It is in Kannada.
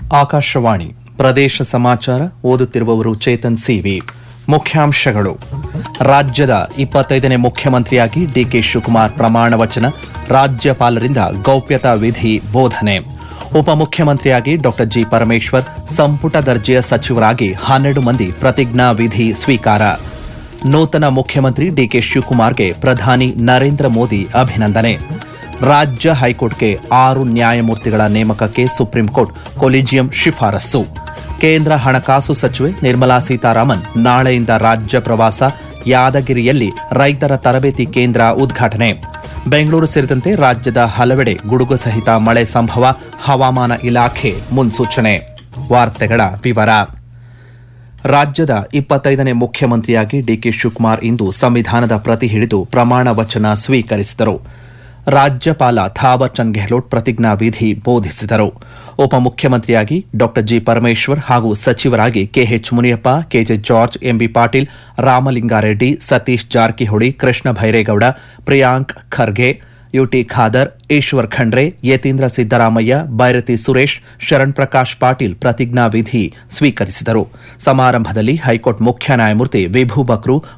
ಆಕಾಶವಾಣಿ ಪ್ರದೇಶ ಸಮಾಚಾರ ಓದುತ್ತಿರುವವರು ಚೇತನ್ ಸಿವಿ ಮುಖ್ಯಾಂಶಗಳು ರಾಜ್ಯದ ಇಪ್ಪತ್ತೈದನೇ ಮುಖ್ಯಮಂತ್ರಿಯಾಗಿ ಡಿಕೆ ಶಿವಕುಮಾರ್ ಪ್ರಮಾಣ ವಚನ ರಾಜ್ಯಪಾಲರಿಂದ ಗೌಪ್ಯತಾ ವಿಧಿ ಬೋಧನೆ ಉಪಮುಖ್ಯಮಂತ್ರಿಯಾಗಿ ಡಾ ಜಿ ಪರಮೇಶ್ವರ್ ಸಂಪುಟ ದರ್ಜೆಯ ಸಚಿವರಾಗಿ ಹನ್ನೆರಡು ಮಂದಿ ಪ್ರತಿಜ್ಞಾ ವಿಧಿ ಸ್ವೀಕಾರ ನೂತನ ಮುಖ್ಯಮಂತ್ರಿ ಡಿಕೆ ಶಿವಕುಮಾರ್ಗೆ ಪ್ರಧಾನಿ ನರೇಂದ್ರ ಮೋದಿ ಅಭಿನಂದನೆ ರಾಜ್ಯ ಹೈಕೋರ್ಟ್ಗೆ ಆರು ನ್ಯಾಯಮೂರ್ತಿಗಳ ನೇಮಕಕ್ಕೆ ಸುಪ್ರೀಂ ಕೋರ್ಟ್ ಕೊಲಿಜಿಯಂ ಶಿಫಾರಸ್ಸು ಕೇಂದ್ರ ಹಣಕಾಸು ಸಚಿವೆ ನಿರ್ಮಲಾ ಸೀತಾರಾಮನ್ ನಾಳೆಯಿಂದ ರಾಜ್ಯ ಪ್ರವಾಸ ಯಾದಗಿರಿಯಲ್ಲಿ ರೈತರ ತರಬೇತಿ ಕೇಂದ್ರ ಉದ್ಘಾಟನೆ ಬೆಂಗಳೂರು ಸೇರಿದಂತೆ ರಾಜ್ಯದ ಹಲವೆಡೆ ಗುಡುಗು ಸಹಿತ ಮಳೆ ಸಂಭವ ಹವಾಮಾನ ಇಲಾಖೆ ಮುನ್ಸೂಚನೆ ವಾರ್ತೆಗಳ ವಿವರ ರಾಜ್ಯದ ಇಪ್ಪತ್ತೈದನೇ ಮುಖ್ಯಮಂತ್ರಿಯಾಗಿ ಡಿಕೆ ಶಿವಕುಮಾರ್ ಇಂದು ಸಂವಿಧಾನದ ಪ್ರತಿ ಹಿಡಿದು ಪ್ರಮಾಣ ವಚನ ಸ್ವೀಕರಿಸಿದರು ರಾಜ್ಯಪಾಲ ಥಾವರ್ ಚಂದ್ ಗೆಹ್ಲೋಟ್ ಪ್ರತಿಜ್ಞಾ ವಿಧಿ ಬೋಧಿಸಿದರು ಉಪಮುಖ್ಯಮಂತ್ರಿಯಾಗಿ ಡಾ ಜಿ ಪರಮೇಶ್ವರ್ ಹಾಗೂ ಸಚಿವರಾಗಿ KH Muniyappa KJ George MB Patil Ramalinga Reddy Satish Jarkiholi Krishna Byre Gowda Priyank Kharge UT Khader Eshwar Khandre Yathindra Siddaramaiah Byrathi Suresh Sharan Prakash Patil ಪ್ರತಿಜ್ಞಾ ವಿಧಿ ಸ್ವೀಕರಿಸಿದರು ಸಮಾರಂಭದಲ್ಲಿ ಹೈಕೋರ್ಟ್ ಮುಖ್ಯ ನ್ಯಾಯಮೂರ್ತಿ ವಿಭು ಬಕ್ರು